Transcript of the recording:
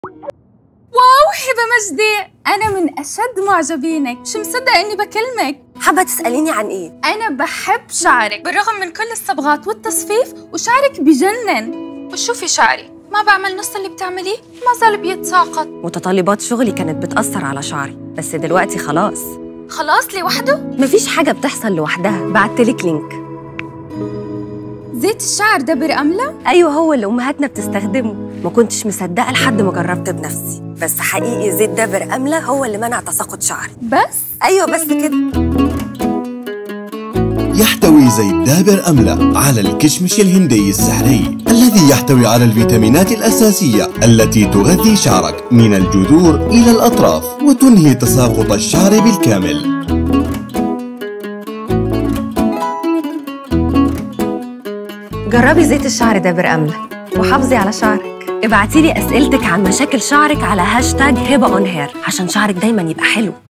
واو هبة مجدي أنا من أشد معجبينك مش مصدقة إني بكلمك حابة تسأليني عن إيه؟ أنا بحب شعرك بالرغم من كل الصبغات والتصفيف وشعرك بجنن وشوفي شعري ما بعمل نص اللي بتعمليه ما زال بيتساقط متطلبات شغلي كانت بتأثر على شعري بس دلوقتي خلاص خلاص لوحده مفيش حاجة بتحصل لوحدها بعتلك لينك زيت الشعر ده برقملة أيوة هو اللي أمهاتنا بتستخدمه ما كنتش مصدقة لحد ما جربت بنفسي بس حقيقي زيت دابر أملة هو اللي منع تساقط شعري بس أيوة بس كده يحتوي زيت دابر أملة على الكشمش الهندي السحري الذي يحتوي على الفيتامينات الأساسية التي تغذي شعرك من الجذور إلى الأطراف وتنهي تساقط الشعر بالكامل جربي زيت الشعر دابر أملة وحافظي على شعرك ابعتيلي أسئلتك عن مشاكل شعرك على هاشتاج هبة أون هير عشان شعرك دايما يبقى حلو